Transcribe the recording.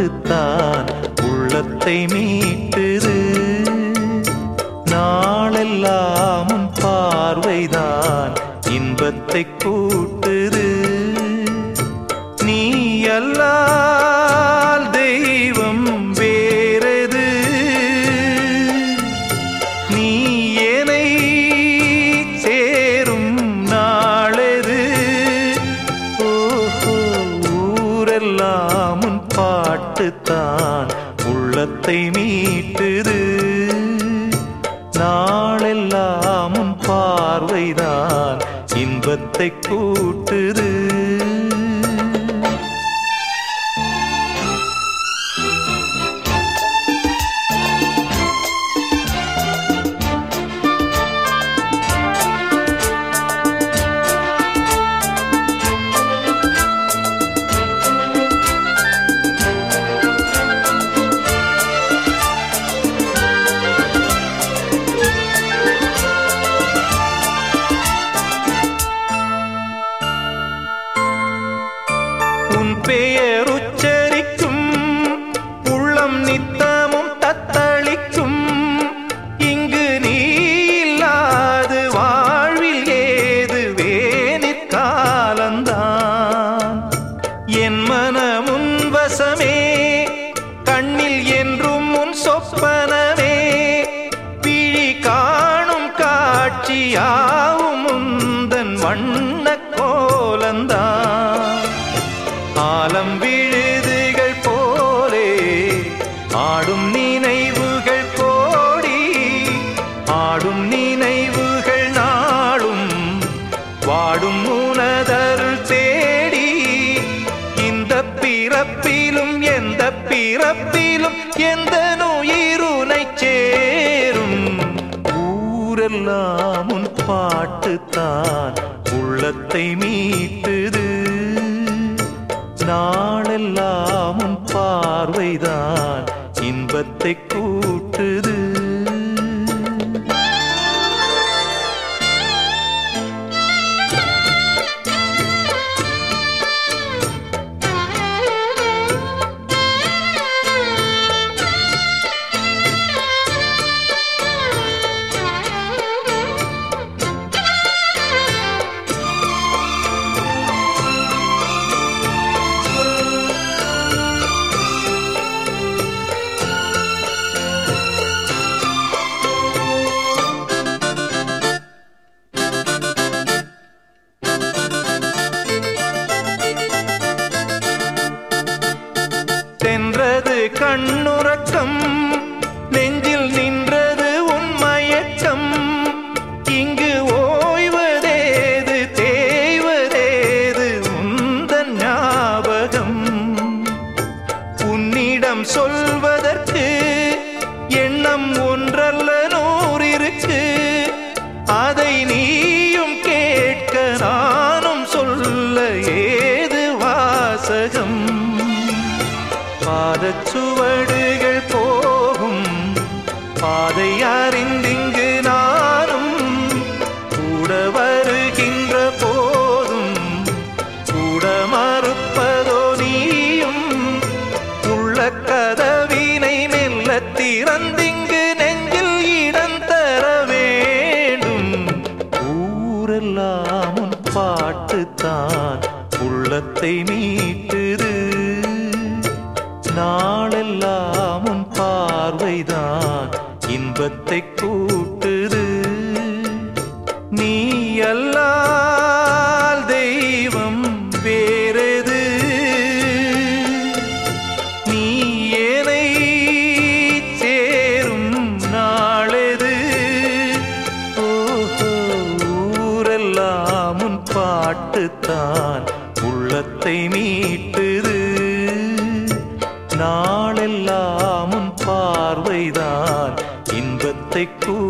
பாட்டுத்தான் உள்ளத்தை மீட்டுது நாளெல்லாம் உன் பார்வைதான் இன்பத்தை கூட்டுது நீ அல்லால் தெய்வம் வேறது நீ என்னை சேரும் நாளது ஓஹோ ஊரெல்லாம் உன் பாட்டுத்தான் உள்ளத்தை மீட்டுது நாளெல்லாம் உன் பார்வைதான் இன்பத்தை கூட்டுது உன் பெயர் உச்சரிக்கும் உள்ளம் நித்தமும் தத்தளிக்கும் இங்கு நீ இல்லாது வாழ்வில் ஏது வேணிற் காலந்தான் என் மனமுன் வசமே கண்ணில் என்றும் உன் சொப்பனமே பிழி காணும் காட்சியாவும் உந்தன் வண்ண கோலந்தான் ஆலம் விழுதுகள் போலே ஆடும் நினைவுகள் கோடி ஆடும் நினைவுகள் நாளும் வாடும் உனதருள் தேடி இந்த பிறப்பிலும் எந்த பிறப்பிலும் எந்த நுயிருனை சேரும் ஊரெல்லாம் உன் பாட்டுத்தான் உள்ளத்தை மீட்டுது நாளெல்லாம் உன் பார்வைதான் இன்பத்தை கூட்டுது சென்றது கண்ணுறக்கம் நெஞ்சில் நின்றது உன் மயக்கம் இங்கு ஓய்வதேது தேய்வதேது உந்தன் ஞாபகம் உன்னிடம் சொல்வதற்கு எண்ணம் ஒன்றல்ல நூறிருக்கு அதை நீயும் கேட்க நானும் சொல்ல ஏது வாசகம் பாதச்சுவடுகள் போகும் பாதை அறிந்திங்கு நானும் கூட வருகின்ற போதும் கூட மறுப்பதோ நீயும் உள்ள கதவினை மெல்ல திறந்திங்கு நெஞ்சில் இடம் தர வேண்டும் ஊரெல்லாம் உன் பாட்டுத்தான் உள்ளத்தை மீட்டுது நாளெல்லாம் உன் பார்வைதான் இன்பத்தை கூட்டுது நீ அல்லால் தெய்வம் வேறது நீ என்னை சேரும் நாளெது ஓஹோ ஊரெல்லாம் உன் பாட்டுத்தான் உள்ளத்தை மீட்டுது நாளெல்லாம் உன் பார்வைதான் இன்பத்தை கூ